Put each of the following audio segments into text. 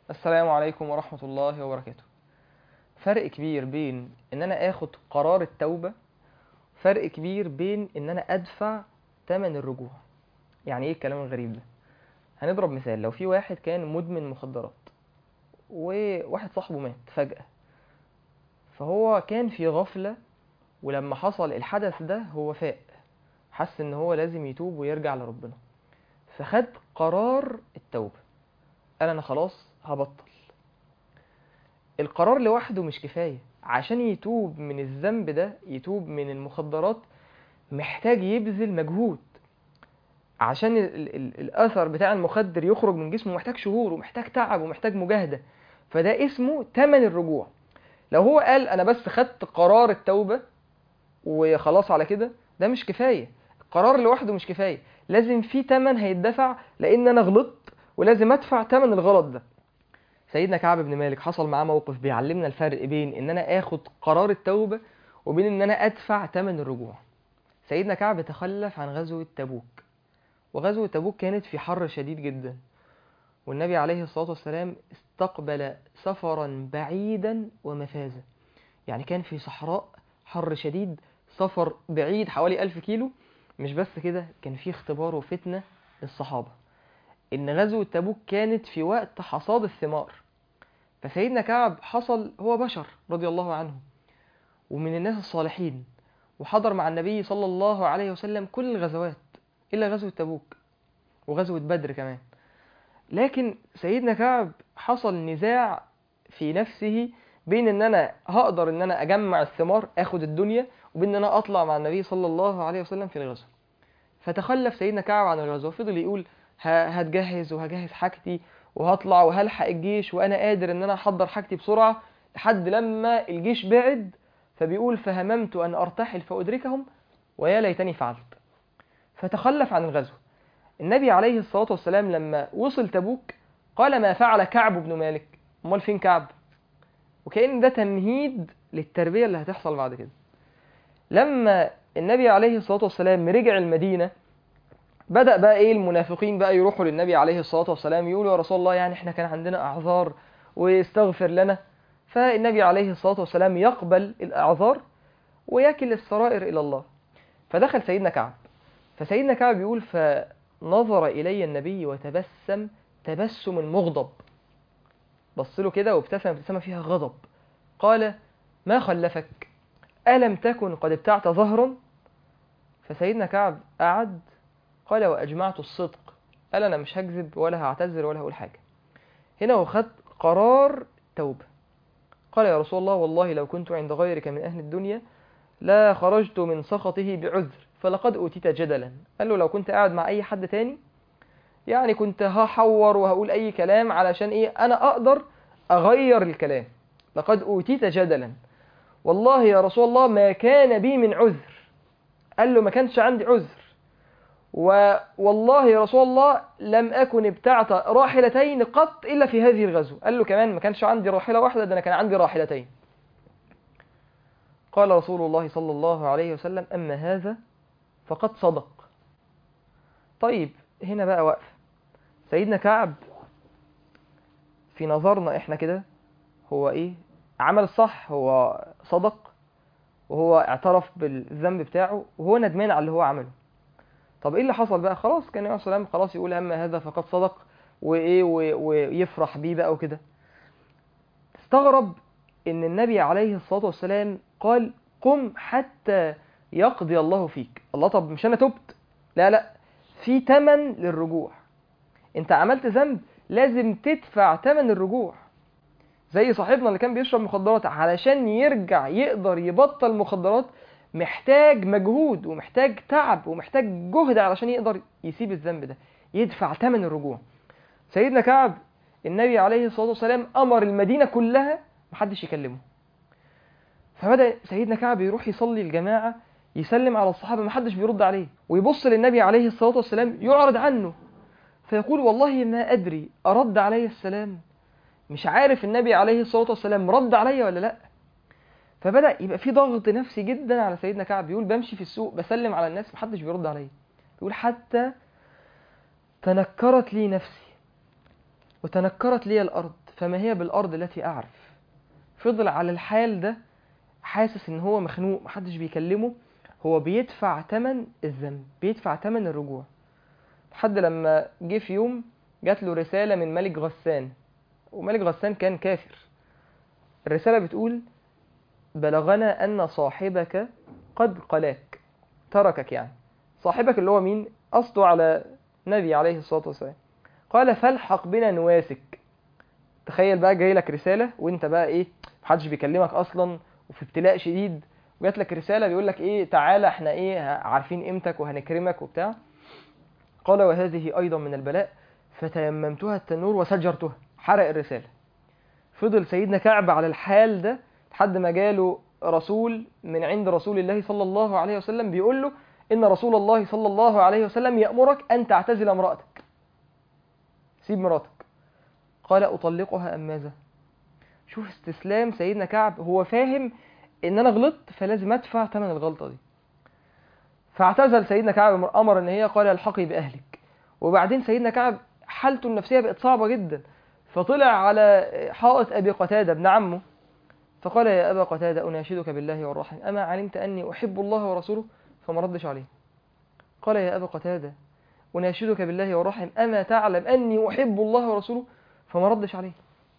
السلام عليكم ورحمة الله وبركاته فرق كبير بين ان انا اخد قرار التوبة فرق كبير بين ان انا ادفع تمن الرجوع يعني ايه الكلام الغريب ده هنضرب مثال لو في واحد كان مدمن مخدرات وواحد صاحبه مات فجأة فهو كان في غفلة ولما حصل الحدث ده هو فاق حس ان هو لازم يتوب ويرجع لربنا فخد قرار التوبة قال انا خلاص هبطل القرار لوحده مش كفاية عشان يتوب من الذنب ده يتوب من المخدرات محتاج يبذل مجهود عشان ال ال ال الأثر بتاع المخدر يخرج من جسمه محتاج شهور ومحتاج تعب ومحتاج مجاهدة فده اسمه تمن الرجوع لو هو قال أنا بس خدت قرار التوبة وخلاص على كده ده مش كفاية القرار لوحده مش كفاية لازم في تمن هيدفع لأن أنا غلطت ولازم أدفع تمن الغلط ده سيدنا كعب بن مالك حصل معاه موقف بيعلمنا الفرق بين ان انا اخد قرار التوبة وبين ان انا ادفع ثمن الرجوع سيدنا كعب تخلف عن غزوة تبوك وغزوة تبوك كانت في حر شديد جدا والنبي عليه الصلاة والسلام استقبل سفرا بعيدا ومفازا يعني كان في صحراء حر شديد سفر بعيد حوالي ألف كيلو مش بس كده كان في اختبار وفتنة للصحابة ان غزوة تبوك كانت في وقت حصاد الثمار فسيدنا كعب حصل هو بشر رضي الله عنه ومن الناس الصالحين وحضر مع النبي صلى الله عليه وسلم كل الغزوات إلا غزوة تبوك وغزوة بدر كمان لكن سيدنا كعب حصل نزاع في نفسه بين ان انا هقدر ان انا اجمع الثمار اخد الدنيا وبين ان انا اطلع مع النبي صلى الله عليه وسلم في الغزو فتخلف سيدنا كعب عن الغزو فضل يقول هتجهز وهجهز حاجتي وهطلع وهلحق الجيش وانا قادر ان انا احضر حاجتي بسرعه لحد لما الجيش بعد فبيقول فهممت ان ارتحل فادركهم ويا ليتني فعلت فتخلف عن الغزو النبي عليه الصلاه والسلام لما وصل تبوك قال ما فعل كعب بن مالك امال فين كعب وكأن ده تمهيد للتربيه اللي هتحصل بعد كده لما النبي عليه الصلاه والسلام رجع المدينه بدأ بقى ايه المنافقين بقى يروحوا للنبي عليه الصلاة والسلام يقولوا يا رسول الله يعني احنا كان عندنا اعذار ويستغفر لنا فالنبي عليه الصلاة والسلام يقبل الاعذار ويكل السرائر الى الله فدخل سيدنا كعب فسيدنا كعب بيقول فنظر الي النبي وتبسم تبسم مغضب بص له كده وابتسم ابتسامة فيها غضب قال ما خلفك ألم تكن قد ابتعت ظهرا فسيدنا كعب قعد قال وأجمعت الصدق قال أنا مش هكذب ولا هعتذر ولا هقول حاجة هنا هو خد قرار توبة قال يا رسول الله والله لو كنت عند غيرك من أهل الدنيا لا خرجت من سخطه بعذر فلقد أوتيت جدلا قال له لو كنت قاعد مع أي حد تاني يعني كنت هحور وهقول أي كلام علشان إيه أنا أقدر أغير الكلام لقد أوتيت جدلا والله يا رسول الله ما كان بي من عذر قال له ما كانش عندي عذر والله يا رسول الله لم أكن ابتعت راحلتين قط إلا في هذه الغزو قال له كمان ما كانش عندي راحلة واحدة ده أنا كان عندي راحلتين قال رسول الله صلى الله عليه وسلم أما هذا فقد صدق طيب هنا بقى وقف سيدنا كعب في نظرنا إحنا كده هو إيه عمل الصح هو صدق وهو اعترف بالذنب بتاعه وهو ندمان على اللي هو عمله طب ايه اللي حصل بقى خلاص كان النبي صلى الله عليه وسلم خلاص يقول اما هذا فقد صدق وايه ويفرح بيه بقى وكده استغرب ان النبي عليه الصلاه والسلام قال قم حتى يقضي الله فيك الله طب مش انا تبت لا لا في تمن للرجوع انت عملت ذنب لازم تدفع تمن الرجوع زي صاحبنا اللي كان بيشرب مخدرات علشان يرجع يقدر يبطل مخدرات محتاج مجهود ومحتاج تعب ومحتاج جهد علشان يقدر يسيب الذنب ده يدفع ثمن الرجوع سيدنا كعب النبي عليه الصلاة والسلام أمر المدينة كلها محدش يكلمه فبدأ سيدنا كعب يروح يصلي الجماعة يسلم على الصحابة محدش بيرد عليه ويبص للنبي عليه الصلاة والسلام يعرض عنه فيقول والله ما أدري أرد علي السلام مش عارف النبي عليه الصلاة والسلام رد علي ولا لأ فبدأ يبقى في ضغط نفسي جدا على سيدنا كعب بيقول بمشي في السوق بسلم على الناس محدش بيرد عليا بيقول حتى تنكرت لي نفسي وتنكرت لي الأرض فما هي بالأرض التي أعرف فضل على الحال ده حاسس إن هو مخنوق محدش بيكلمه هو بيدفع تمن الذنب بيدفع تمن الرجوع لحد لما جه في يوم جات له رسالة من ملك غسان وملك غسان كان كافر الرسالة بتقول بلغنا أن صاحبك قد قلاك تركك يعني صاحبك اللي هو مين قصده على نبي عليه الصلاة والسلام قال فالحق بنا نواسك تخيل بقى جاي لك رسالة وانت بقى ايه محدش بيكلمك اصلا وفي ابتلاء شديد وجات لك رسالة بيقول لك ايه تعالى احنا ايه عارفين قيمتك وهنكرمك وبتاع قال وهذه ايضا من البلاء فتيممتها التنور وسجرتها حرق الرسالة فضل سيدنا كعب على الحال ده لحد ما جاله رسول من عند رسول الله صلى الله عليه وسلم بيقول له إن رسول الله صلى الله عليه وسلم يأمرك أن تعتزل امرأتك سيب مراتك قال أطلقها أم ماذا شوف استسلام سيدنا كعب هو فاهم إن أنا غلطت فلازم أدفع ثمن الغلطة دي فاعتزل سيدنا كعب أمر إن هي قال الحقي بأهلك وبعدين سيدنا كعب حالته النفسية بقت صعبة جدا فطلع على حائط أبي قتادة ابن عمه فقال يا أبا قتادة أناشدك بالله والرحم أما علمت أني أحب الله ورسوله فما ردش عليه قال يا أبا قتادة أناشدك بالله والرحم أما تعلم أني أحب الله ورسوله فما ردش عليه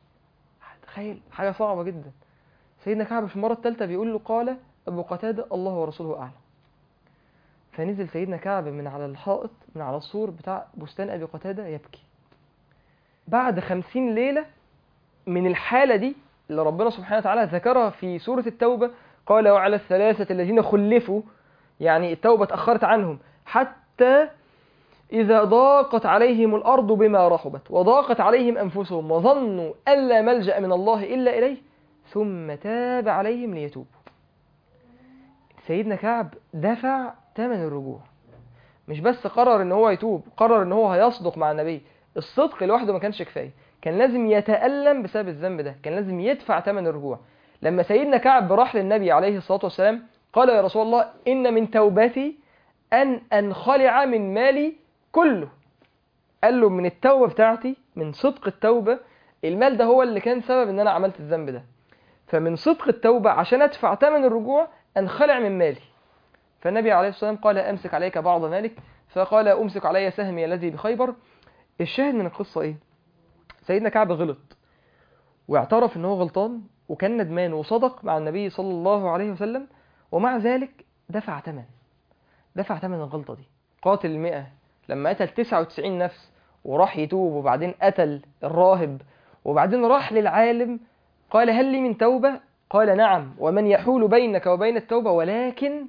تخيل حاجة صعبة جدا سيدنا كعب في المرة الثالثة بيقول له قال أبو قتادة الله ورسوله أعلم فنزل سيدنا كعب من على الحائط من على السور بتاع بستان أبي قتادة يبكي بعد خمسين ليلة من الحالة دي اللي ربنا سبحانه وتعالى ذكرها في سورة التوبة قال وعلى الثلاثة الذين خلفوا يعني التوبة اتأخرت عنهم حتى إذا ضاقت عليهم الأرض بما رحبت وضاقت عليهم أنفسهم وظنوا أن لا ملجأ من الله إلا إليه ثم تاب عليهم ليتوبوا سيدنا كعب دفع ثمن الرجوع مش بس قرر ان هو يتوب قرر ان هو هيصدق مع النبي الصدق لوحده ما كانش كفايه كان لازم يتألم بسبب الذنب ده كان لازم يدفع ثمن الرجوع لما سيدنا كعب راح للنبي عليه الصلاة والسلام قال يا رسول الله إن من توبتي أن أنخلع من مالي كله قال له من التوبة بتاعتي من صدق التوبة المال ده هو اللي كان سبب ان انا عملت الذنب ده فمن صدق التوبة عشان ادفع ثمن الرجوع انخلع من مالي فالنبي عليه الصلاة والسلام قال امسك عليك بعض مالك فقال امسك علي سهمي الذي بخيبر الشاهد من القصة ايه سيدنا كعب غلط واعترف ان هو غلطان وكان ندمان وصدق مع النبي صلى الله عليه وسلم ومع ذلك دفع ثمن دفع ثمن الغلطة دي قاتل المئة لما قتل 99 نفس وراح يتوب وبعدين قتل الراهب وبعدين راح للعالم قال هل لي من توبة قال نعم ومن يحول بينك وبين التوبة ولكن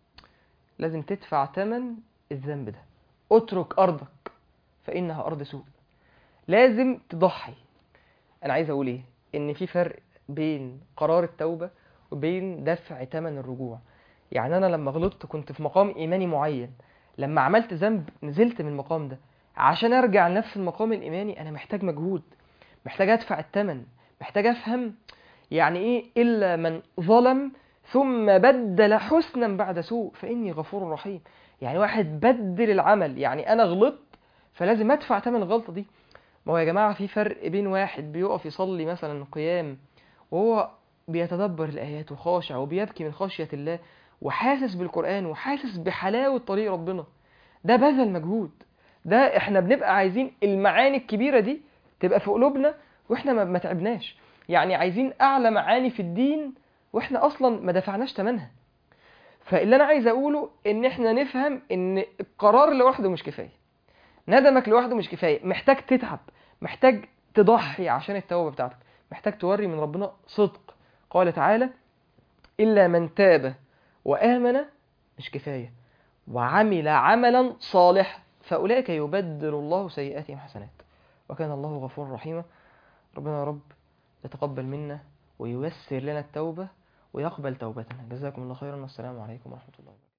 لازم تدفع ثمن الذنب ده اترك أرضك فإنها أرض سوء لازم تضحي أنا عايز أقول إيه إن في فرق بين قرار التوبة وبين دفع ثمن الرجوع يعني أنا لما غلطت كنت في مقام إيماني معين لما عملت ذنب نزلت من المقام ده عشان ارجع لنفس المقام الايماني انا محتاج مجهود محتاج ادفع الثمن محتاج افهم يعني ايه الا من ظلم ثم بدل حسنا بعد سوء فاني غفور رحيم يعني واحد بدل العمل يعني انا غلطت فلازم ادفع ثمن الغلطه دي ما هو يا جماعه في فرق بين واحد بيقف يصلي مثلا قيام وهو بيتدبر الايات وخاشع وبيبكي من خشيه الله وحاسس بالقرآن وحاسس بحلاوة طريق ربنا ده بذل مجهود ده احنا بنبقى عايزين المعاني الكبيرة دي تبقى في قلوبنا واحنا ما تعبناش يعني عايزين اعلى معاني في الدين واحنا اصلا ما دفعناش ثمنها فاللي انا عايز اقوله ان احنا نفهم ان القرار لوحده مش كفاية ندمك لوحده مش كفاية محتاج تتعب محتاج تضحي عشان التوبة بتاعتك محتاج توري من ربنا صدق قال تعالى إلا من تاب وآمن مش كفاية وعمل عملا صالحا فأولئك يبدل الله سيئاتهم حسنات وكان الله غفور رحيما ربنا يا رب يتقبل منا وييسر لنا التوبة ويقبل توبتنا جزاكم الله خيرا والسلام عليكم ورحمة الله وبركاته